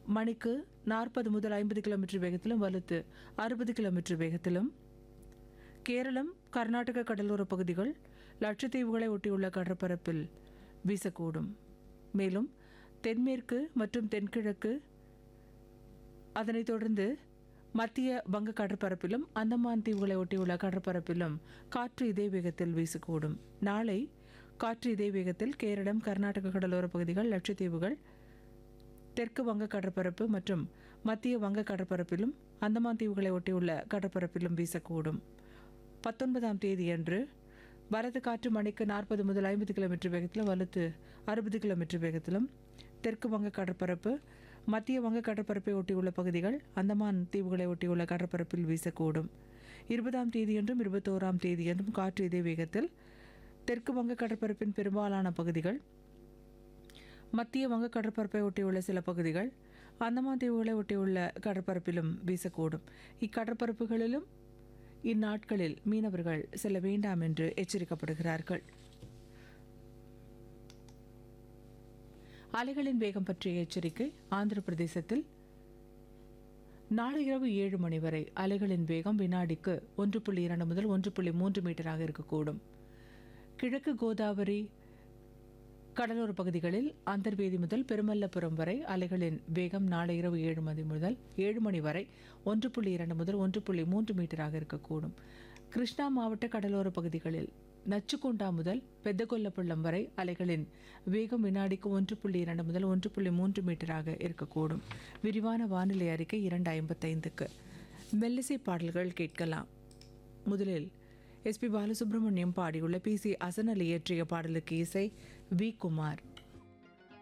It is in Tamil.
மணிக்கு நாற்பது முதல் ஐம்பது கிலோமீட்டர் வேகத்திலும் வலுத்து அறுபது கிலோமீட்டர் வேகத்திலும் கேரளம் கர்நாடக கடலோர பகுதிகள் லட்சத்தீவுகளை ஒட்டியுள்ள கடற்பரப்பில் வீசக்கூடும் மேலும் தென்மேற்கு மற்றும் தென்கிழக்கு அதனைத் தொடர்ந்து மத்திய வங்க கடற்பரப்பிலும் அந்தமான் தீவுகளை ஒட்டியுள்ள கடற்பரப்பிலும் காற்று இதே வேகத்தில் வீசக்கூடும் நாளை காற்று இதே வேகத்தில் கேரளம் கர்நாடக கடலோர பகுதிகள் லட்சத்தீவுகள் தெற்கு வங்க கடற்பரப்பு மற்றும் மத்திய வங்க கடற்பரப்பிலும் அந்தமான் தீவுகளை ஒட்டியுள்ள கடற்பரப்பிலும் வீசக்கூடும் பத்தொன்பதாம் தேதியன்று வரது காற்று மணிக்கு நாற்பது முதல் ஐம்பது கிலோமீட்டர் வேகத்திலும் வலுத்து அறுபது கிலோமீட்டர் வேகத்திலும் தெற்கு வங்க கடற்பரப்பு மத்திய வங்க கடற்பரப்பை ஒட்டியுள்ள பகுதிகள் அந்தமான் தீவுகளை ஒட்டியுள்ள கடற்பரப்பில் வீசக்கூடும் இருபதாம் தேதியன்றும் இருபத்தோராம் தேதியன்றும் காற்று இதே வேகத்தில் தெற்கு வங்க கடற்பரப்பின் பெரும்பாலான பகுதிகள் மத்திய வங்க கடற்பரப்பை ஒட்டியுள்ள சில பகுதிகள் அந்தமான் தீவுகளை ஒட்டியுள்ள கடற்பரப்பிலும் வீசக்கூடும் இக்கடற்பரப்புகளிலும் இந்நாட்களில் மீனவர்கள் செல்ல வேண்டாம் என்று எச்சரிக்கப்படுகிறார்கள் அலைகளின் வேகம் பற்றிய எச்சரிக்கை ஆந்திர பிரதேசத்தில் நாளை இரவு ஏழு மணி வரை அலைகளின் வேகம் வினாடிக்கு ஒன்று புள்ளி இரண்டு முதல் ஒன்று புள்ளி மூன்று மீட்டராக இருக்கக்கூடும் கிழக்கு கோதாவரி கடலோர பகுதிகளில் அந்தர்வேதி முதல் பெருமல்லபுரம் வரை அலைகளின் வேகம் நாளை இரவு ஏழு மணி முதல் ஏழு மணி வரை ஒன்று புள்ளி இரண்டு முதல் ஒன்று புள்ளி மூன்று மீட்டராக இருக்கக்கூடும் கிருஷ்ணா மாவட்ட கடலோர பகுதிகளில் நச்சுக்கொண்டா முதல் பெத்தகொல்லப்பள்ளம் வரை அலைகளின் வேகம் வினாடிக்கு ஒன்று புள்ளி இரண்டு முதல் ஒன்று புள்ளி மூன்று மீட்டராக இருக்கக்கூடும் விரிவான வானிலை அறிக்கை இரண்டு ஐம்பத்தைந்துக்கு மெல்லிசை பாடல்கள் கேட்கலாம் முதலில் எஸ்பி பாலசுப்ரமணியம் பாடியுள்ள பி சி அசன் அலி இயற்றிய பாடலுக்கு இசை வி குமார்